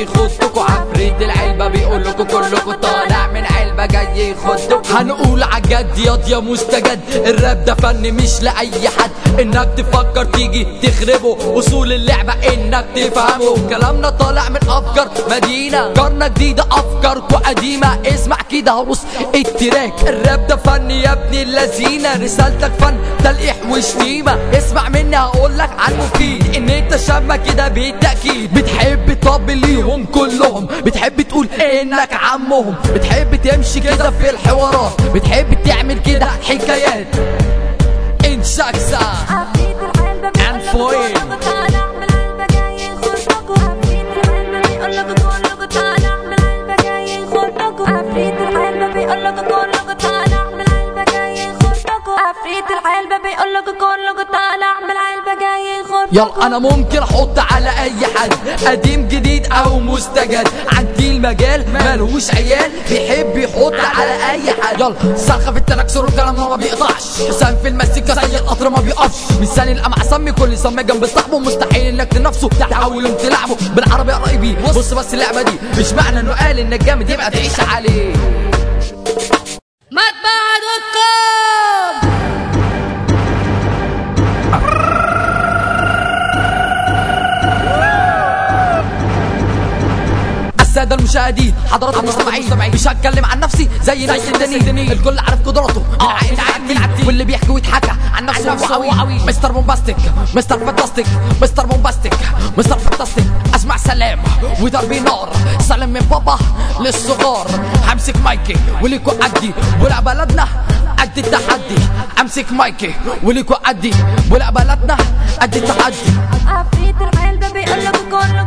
يخصكوا عفريت العلبة بيقول لكم كلكوا طالع من علبة جاي يخدكوا هنقول عالجد ياض يا مستجد الراب ده فن مش لأي حد انك تفكر تيجي تخربه اصول اللعبة انك تفهمه كلامنا طالع من افكار مدينة قرنة جديدة افكاركوا قديمة اسمع كده هبص التراك الراب ده فن يا ابن اللذينة رسالتك فن تلقيح وشتيمة اسمع مني هقولك عن مفيد ان انت شامة كده بالتأكيد بتحب تطبل ليهم كلهم بتحب تقول انك عمهم بتحب تمشي كده في الحوارات بتحب تعمل كده حكايات انشاكسا عفريت العلبة بيقول لك فوين؟ كلكوا طالع من العلبة جاي يخدكوا عفريت العلبة بيقول لك كلكوا طالع من العلبة جاي يخدكوا عفريت العلبة بيقول لك كلكوا طالع من العلبة جاي يخدكوا عفريت العلبة بيقول لك كلكوا طالع من العلبة جاي يخدكوا يلا انا ممكن احط على اي حد قديم جديد او مستجد عندي المجال ملهوش عيال بيحب يحط على اي حد يلا صرخه في التنكسر والكلام ما بيقطعش حسام في المزيكا زي القطر ما بيقفش مثال القمع سمي كل سمي جنب صاحبه مستحيل انك تنافسه تحاول انت تلعبه بالعربي يا قرايبي بص بس اللعبه دي مش معنى انه قال انك جامد يبقى تعيش عليه مطبعة دوت كوم السادة المشاهدين حضرات المستمعين مش هتكلم عن نفسي زي ناس التانيين الكل عارف قدراته من عين واللي بيحكي ويتحكى عن نفسه هو عوي مستر بومباستيك مستر فانتاستيك مستر بومباستيك مستر فانتاستيك اسمع سلام وضربي نار سلام من بابا للصغار همسك مايكي وليكو عدي ولا بلدنا قد التحدي امسك مايكي وليكو عدي ولا بلدنا قد التحدي عفريت العلبة بيقول لك كلكوا